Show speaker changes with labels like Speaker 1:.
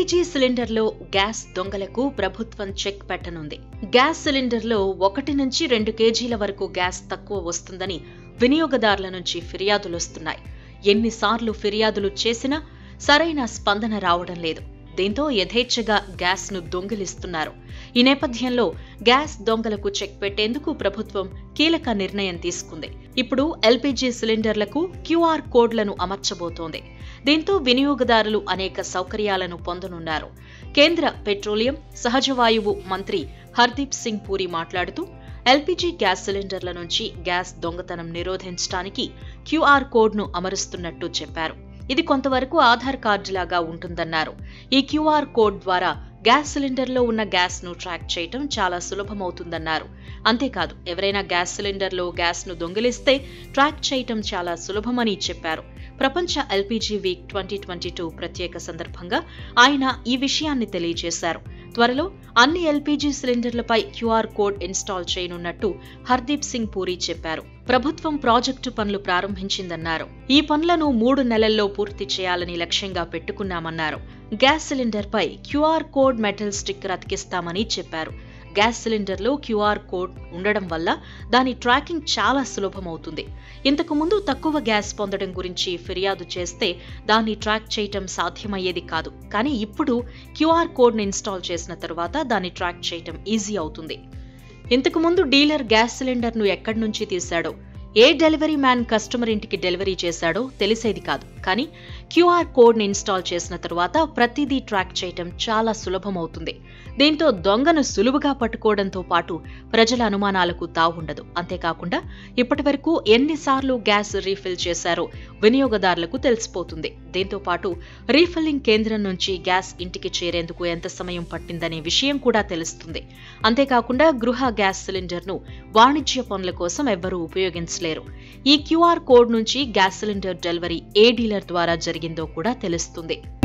Speaker 1: LPG సిలిండర్లో gas దొంగలకు ప్రభుత్వం check పెట్టనుంది gas సిలిండర్లో ఒకటి నుంచి రెండు కేజీల వరకు గ్యాస్ తక్కువ వస్తుందని వినియోగదారుల నుంచి ఫిర్యాదులు వస్తున్నాయి ఎన్నిసార్లు ఫిర్యాదులు చేసినా సరైన స్పందన రావడం లేదు దీంతో యథేచ్ఛగా గ్యాస్ ను దొంగిలిస్తున్నారు ఈ నేపథ్యంలో గ్యాస్ దొంగలకు చెక్ పెట్టేందుకు ప్రభుత్వం కీలక నిర్ణయం తీసుకుంది ఇప్పుడు ఎల్పీజీ సిలిండర్లకు క్యూఆర్ కోడ్లను అమర్చబోతోంది దీంతో వినియోగదారులు అనేక సౌకర్యాలను పొందనున్నారు కేంద్ర పెట్రోలియం సహజ వాయువు మంత్రి హర్దీప్ సింగ్ పూరి మాట్లాడుతూ ఎల్పీజీ గ్యాస్ సిలిండర్ల నుంచి గ్యాస్ దొంగతనం నిరోధించడానికి క్యూఆర్ కోడ్ను అమరుస్తున్నట్టు చెప్పారు ఇది కొంతవరకు ఆధార్ కార్డు లాగా ఉంటుందన్నారు ఈ క్యూఆర్ కోడ్ ద్వారా గ్యాస్ సిలిండర్లో ఉన్న గ్యాస్ ను ట్రాక్ చేయటం చాలా సులభమవుతుందన్నారు అంతేకాదు ఎవరైనా గ్యాస్ సిలిండర్లో గ్యాస్ ను దొంగిలిస్తే ట్రాక్ చేయటం చాలా సులభమని చెప్పారు ప్రపంచ LPG week twenty twenty two ప్రత్యేక సందర్భంగా ఆయన ఈ విషయాన్ని తెలియజేశారు త్వరలో అన్ని ఎల్పీజీ సిలిండర్లపై క్యూఆర్ కోడ్ ఇన్స్టాల్ చేయనున్నట్టు హర్దీప్ సింగ్ పూరి చెప్పారు ప్రభుత్వం ప్రాజెక్టు పనులు ప్రారంభించిందన్నారు ఈ పనులను మూడు నెలల్లో పూర్తి చేయాలని లక్ష్యంగా పెట్టుకున్నామన్నారు గ్యాస్ సిలిండర్పై క్యూఆర్ కోడ్ మెటల్ స్టిక్కర్ అతికిస్తామని చెప్పారు గ్యాస్ సిలిండర్లో క్యూఆర్ కోడ్ ఉండడం వల్ల దాని ట్రాకింగ్ చాలా సులభమవుతుంది ఇంతకు ముందు తక్కువ గ్యాస్ పొందడం గురించి ఫిర్యాదు చేస్తే దాన్ని ట్రాక్ చేయటం సాధ్యమయ్యేది కాదు కానీ ఇప్పుడు క్యూఆర్ కోడ్ని ఇన్స్టాల్ చేసిన తర్వాత దాన్ని ట్రాక్ చేయటం ఈజీ అవుతుంది ఇంతకు ముందు డీలర్ గ్యాస్ సిలిండర్ను ఎక్కడి నుంచి తీశాడో ఏ డెలివరీ మ్యాన్ కస్టమర్ ఇంటికి డెలివరీ చేశాడో తెలిసేది కాదు కానీ క్యూఆర్ కోడ్ని ఇన్స్టాల్ చేసిన తరువాత ప్రతిదీ ట్రాక్ చేయటం చాలా సులభమవుతుంది దీంతో దొంగను సులువుగా పట్టుకోవడంతో పాటు ప్రజల అనుమానాలకు తావుండదు అంతేకాకుండా ఇప్పటి వరకు ఎన్నిసార్లు గ్యాస్ రీఫిల్ చేశారో వినియోగదారులకు తెలిసిపోతుంది దీంతో పాటు రీఫిల్లింగ్ కేంద్రం నుంచి గ్యాస్ ఇంటికి చేరేందుకు ఎంత సమయం పట్టిందనే విషయం కూడా తెలుస్తుంది అంతేకాకుండా గృహ గ్యాస్ సిలిండర్ను వాణిజ్య పనుల కోసం ఎవ్వరూ ఉపయోగించలేరు ఈ క్యూఆర్ కోడ్ నుంచి గ్యాస్ సిలిండర్ డెలివరీ ఏ డీలర్ ద్వారా జరిగిందో కూడా తెలుస్తుంది